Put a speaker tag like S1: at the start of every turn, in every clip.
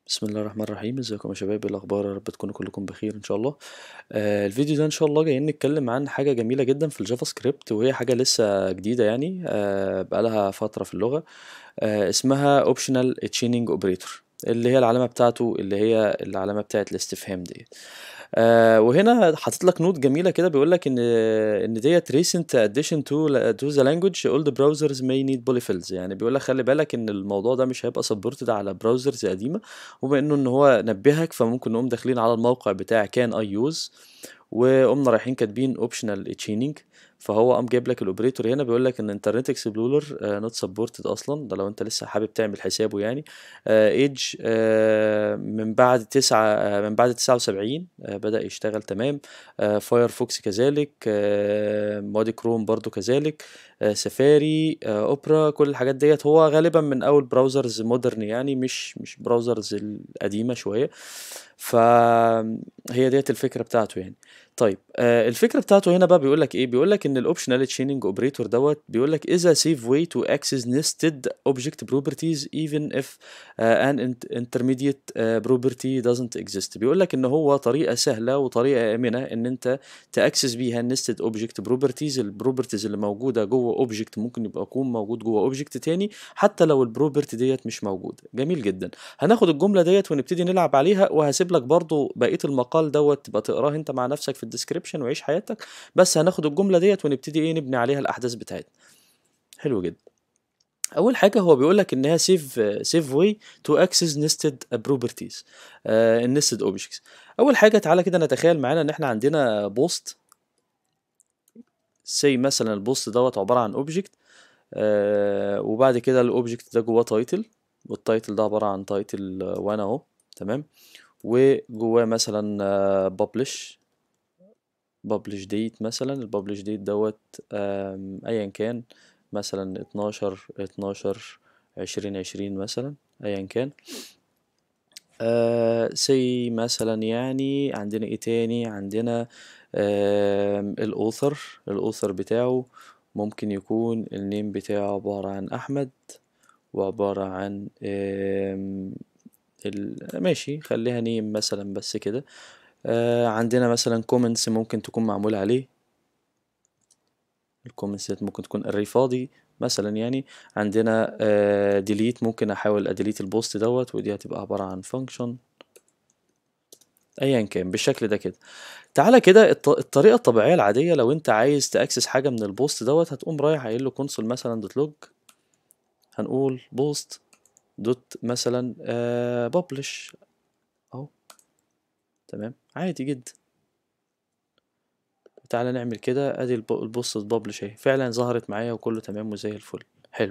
S1: بسم الله الرحمن الرحيم ازيكم يا شباب ايه الاخبار يا رب تكونوا كلكم بخير ان شاء الله آه الفيديو ده ان شاء الله جايين نتكلم عن حاجه جميله جدا في الجافا سكريبت وهي حاجه لسه جديده يعني آه بقالها فتره في اللغه آه اسمها اوبشنال تشيننج اوبريتور اللي هي العلامه بتاعته اللي هي العلامه بتاعه الاستفهام دي آه وهنا حاطط لك نوت جميله كده بيقول لك ان ان ديت recent addition to to the language all the browsers may need polyfills يعني بيقول لك خلي بالك ان الموضوع ده مش هيبقى سبورتد على براوزرز قديمه وبما انه ان هو نبهك فممكن نقوم داخلين على الموقع بتاع كان اي يوز وقمنا رايحين كاتبين اوبشنال تشيننج فهو قام جايب لك الاوبريتور هنا بيقول لك ان انترنت اكسبلورر نوت سبورتد اصلا ده لو انت لسه حابب تعمل حسابه يعني ايدج من بعد تسعة من بعد تسعة وسبعين بدأ يشتغل تمام فايرفوكس كذلك مودي كروم برضو كذلك سفاري اوبرا كل الحاجات ديت هو غالبا من اول براوزرز مودرن يعني مش مش براوزرز القديمه شويه فهي ديت الفكره بتاعته يعني طيب آه الفكره بتاعته هنا بقى بيقول لك ايه بيقول لك ان الاوبشنال تشيننج اوبريتور دوت بيقول لك is a safe way to access nested object properties even if uh, an intermediate uh, property doesn't exist بيقول لك ان هو طريقه سهله وطريقه امنه ان انت تاكسس بيها nested object properties البروبرتيز اللي موجوده جوه اوبجكت ممكن يبقى يكون موجود جوه اوبجكت تاني حتى لو البروبرتي ديت مش موجوده جميل جدا هناخد الجمله ديت ونبتدي نلعب عليها وهسيب لك برضو بقيه المقال دوت تبقى تقراه انت مع نفسك في الديسكريبشن وعيش حياتك بس هناخد الجمله ديت ونبتدي ايه نبني عليها الاحداث بتاعتنا حلو جدا اول حاجه هو بيقول لك انها سيف سيف واي تو اكسس نستد بروبرتيز النستد اوبجكتس اول حاجه تعالى كده نتخيل معانا ان احنا عندنا بوست سي مثلا البوست دوت عباره عن اوبجكت آه وبعد كده الاوبجكت ده جواه تايتل والتايتل ده عباره عن تايتل 1 اهو تمام وجواه مثلا ببلش ببلش ديت مثلا الببلش ديت دوت ايا كان مثلا اتناشر اتناشر عشرين عشرين مثلا ايا كان آه سي مثلا يعني عندنا ايه تاني عندنا آه الاوثر الاوثر بتاعه ممكن يكون النيم بتاعه عبارة عن احمد وعبارة عن آه ماشي خليها نيم مثلا بس كده آه عندنا مثلا كومنتس ممكن تكون معمول عليه الكومنتس ممكن تكون اري فاضي مثلا يعني عندنا آه ديليت ممكن احاول اديليت البوست دوت ودي هتبقى عبارة عن فانكشن ايا كان بالشكل ده كده تعالى كده الطريقة الطبيعية العادية لو انت عايز تاكسس حاجة من البوست دوت هتقوم رايح قايل له كونسول مثلا دوت لوج هنقول بوست دوت مثلا آه ببلش اهو تمام عادي جدا تعالى نعمل كده ادي البوست ببلش اهي فعلا ظهرت معايا وكله تمام وزي الفل حلو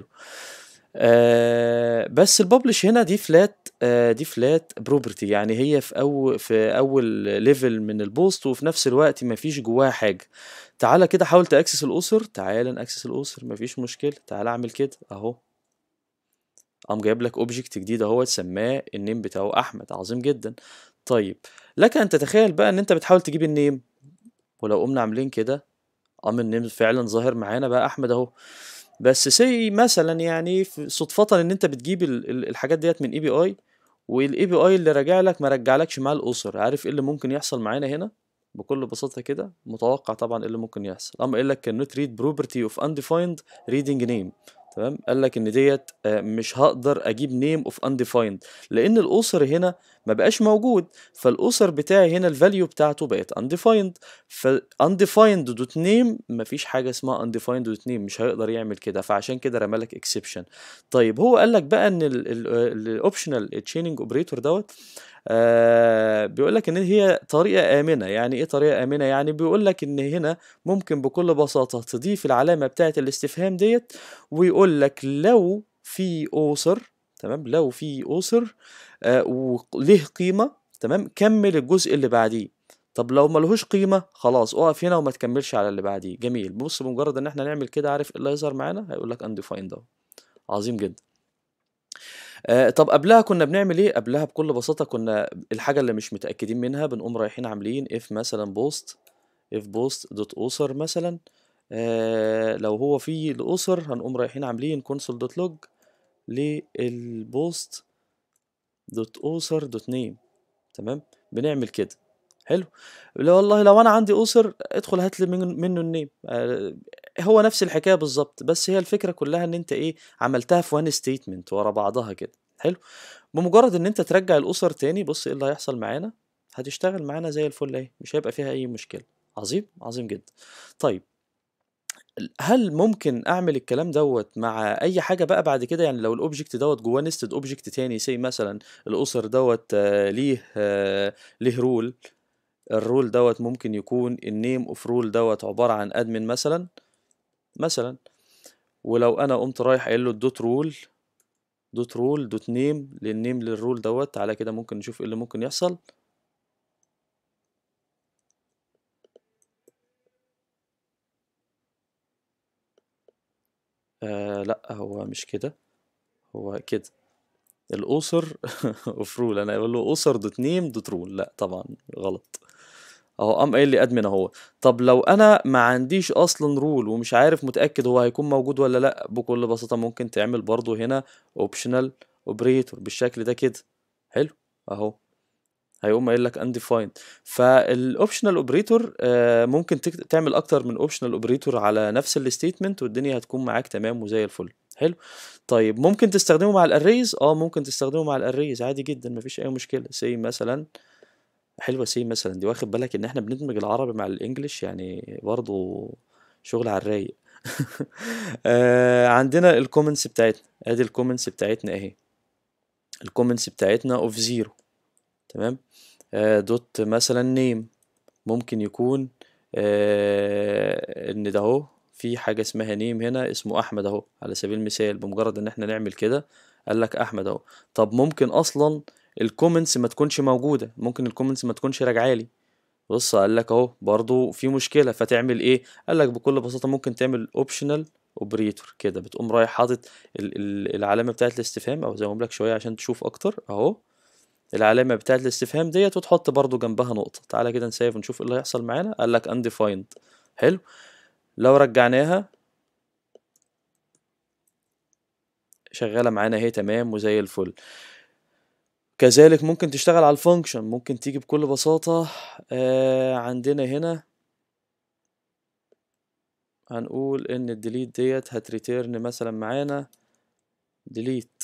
S1: آه بس الببلش هنا دي فلات آه دي فلات بروبرتي يعني هي في أول في اول ليفل من البوست وفي نفس الوقت مفيش جواها حاجه تعالى كده حاول تاكسس الاسر تعالى ناكسس الاسر مفيش مشكله تعالى اعمل كده اهو قام جايب لك اوبجكت جديد اهو سماه النيم بتاعه احمد عظيم جدا طيب لك ان تتخيل بقى ان انت بتحاول تجيب النيم ولو قمنا عاملين كده قام النيم فعلا ظاهر معانا بقى احمد اهو بس سي مثلا يعني صدفة ان انت بتجيب الحاجات ديت من اي بي اي والاي بي اي اللي راجع لك ما رجعلكش معاه الاسر عارف ايه اللي ممكن يحصل معانا هنا بكل بساطة كده متوقع طبعا ايه اللي ممكن يحصل قام قايل لك cannot read property of undefined reading name تمام قال لك ان ديت مش هقدر اجيب نيم اوف انديفايند لان الاسر هنا ما بقاش موجود فالاسر بتاعي هنا الفاليو بتاعته بقت انديفايند فانديفايند دوت نيم مفيش حاجه اسمها انديفايند دوت نيم مش هيقدر يعمل كده فعشان كده رمى لك اكسبشن طيب هو قال لك بقى ان الاوبشنال تشيننج اوبريتور دوت آه بيقول لك ان هي طريقه امنه يعني ايه طريقه امنه يعني بيقول لك ان هنا ممكن بكل بساطه تضيف العلامه بتاعه الاستفهام ديت ويقول لك لو في اوسر تمام لو في اوسر آه وله قيمه تمام كمل الجزء اللي بعديه طب لو ملهوش قيمة خلاص اقف هنا وما تكملش على اللي بعديه جميل بص بمجرد ان احنا نعمل كده عارف ايه اللي هيظهر معانا هيقول لك undefined اهو عظيم جدا آه طب قبلها كنا بنعمل ايه قبلها بكل بساطه كنا الحاجه اللي مش متاكدين منها بنقوم رايحين عاملين اف مثلا بوست اف بوست دوت اوسر مثلا آه لو هو في الاوسر هنقوم رايحين عاملين كونسول دوت لوج للبوست دوت اوسر دوت نيم تمام بنعمل كده حلو لا والله لو انا عندي اوسر ادخل هات لي من- منه النيم آه، هو نفس الحكايه بالظبط بس هي الفكره كلها ان انت ايه عملتها في وان ستيتمنت ورا بعضها كده حلو بمجرد ان انت ترجع الاسر تاني بص ايه اللي هيحصل معانا هتشتغل معانا زي الفل اهي مش هيبقى فيها اي مشكله عظيم عظيم جدا طيب هل ممكن اعمل الكلام دوت مع اي حاجه بقى بعد كده يعني لو الاوبجكت دوت جواه نستد اوبجكت تاني سي مثلا الاسر دوت آه، ليه آه، ليه رول الرول دوت ممكن يكون النيم اوف رول دوت عباره عن ادمن مثلا مثلا ولو انا قمت رايح قايل له الدوت رول دوت رول دوت نيم للنيم للرول دوت تعالى كده ممكن نشوف ايه اللي ممكن يحصل آه لا هو مش كده هو كده الأوسر اوف رول انا اقول له اوسر دوت نيم دوت رول لا طبعا غلط اهو قام قايل لي ادمن اهو طب لو انا ما عنديش اصلا رول ومش عارف متاكد هو هيكون موجود ولا لا بكل بساطه ممكن تعمل برضو هنا اوبشنال اوبريتور بالشكل ده كده حلو اهو هيقوم قايل لك undefined فالاوبشنال اوبريتور ممكن تك- تعمل اكتر من اوبشنال اوبريتور على نفس الستيتمنت والدنيا هتكون معاك تمام وزي الفل حلو طيب ممكن تستخدمه مع الاريز اه ممكن تستخدمه مع الاريز عادي جدا مفيش اي مشكله سي مثلا حلوه سي مثلا دي واخد بالك ان احنا بندمج العربي مع الانجليش يعني برضو شغل على الرايق آه عندنا الكومنتس بتاعتنا ادي الكومنتس بتاعتنا اهي الكومنتس بتاعتنا اوف زيرو تمام آه دوت مثلا نيم ممكن يكون آه ان ده اهو في حاجه اسمها نيم هنا اسمه احمد اهو على سبيل المثال بمجرد ان احنا نعمل كده قال لك احمد اهو طب ممكن اصلا الكومنتس ما تكونش موجوده ممكن الكومنتس ما تكونش راجعه لي بص قال لك اهو برضو في مشكله فتعمل ايه قال لك بكل بساطه ممكن تعمل اوبشنال اوبريتور كده بتقوم رايح حاطط ال- ال- العلامه بتاعه الاستفهام او زي ما لك شويه عشان تشوف اكتر اهو العلامة بتاعة الاستفهام ديت وتحط برضو جنبها نقطة تعالى كده نسيف ونشوف ايه اللي هيحصل معانا قال لك undefined حلو لو رجعناها شغالة معانا اهي تمام وزي الفل كذلك ممكن تشتغل على الفانكشن ممكن تيجي بكل بساطة آه عندنا هنا هنقول ان الديليت ديت هتريتيرن مثلا معانا ديليت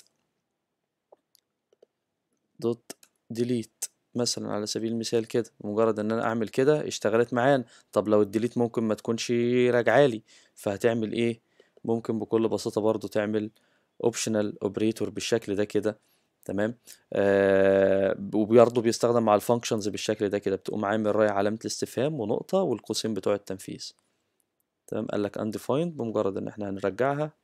S1: دوت ديليت مثلا على سبيل المثال كده مجرد ان انا اعمل كده اشتغلت معانا طب لو الديليت ممكن ما تكونش راجعالي فهتعمل ايه ممكن بكل بساطة برضو تعمل اوبشنال اوبريتور بالشكل ده كده تمام آه وبرضه بيستخدم مع الفانكشنز بالشكل ده كده بتقوم عامل رايح علامة الاستفهام ونقطة والقوسين بتوع التنفيذ تمام قال لك undefined بمجرد ان احنا هنرجعها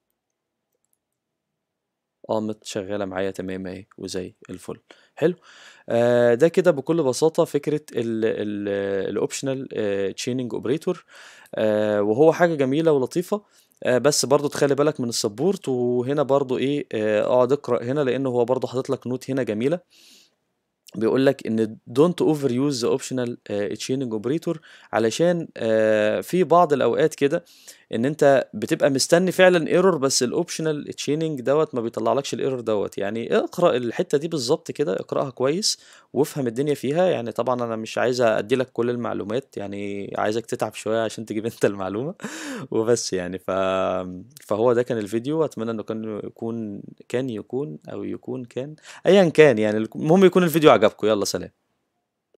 S1: قامت شغالة معايا تمام اهي وزي الفل حلو آه ده كده بكل بساطة فكرة الاوبشنال تشيننج اوبريتور وهو حاجة جميلة ولطيفة آه بس برضو تخلي بالك من السبورت وهنا برضو ايه آه، اقعد اقرأ هنا لان هو برضو حاطط لك نوت هنا جميلة بيقول لك ان don't overuse the optional uh, chaining operator علشان uh, في بعض الاوقات كده ان انت بتبقى مستني فعلا ايرور بس الاوبشنال تشيننج دوت ما بيطلعلكش الايرور دوت يعني اقرا الحته دي بالظبط كده اقراها كويس وافهم الدنيا فيها يعني طبعا انا مش عايز ادي لك كل المعلومات يعني عايزك تتعب شويه عشان تجيب انت المعلومه وبس يعني ف... فهو ده كان الفيديو اتمنى انه كان يكون كان يكون او يكون كان ايا كان يعني المهم يكون الفيديو عجبكم يلا سلام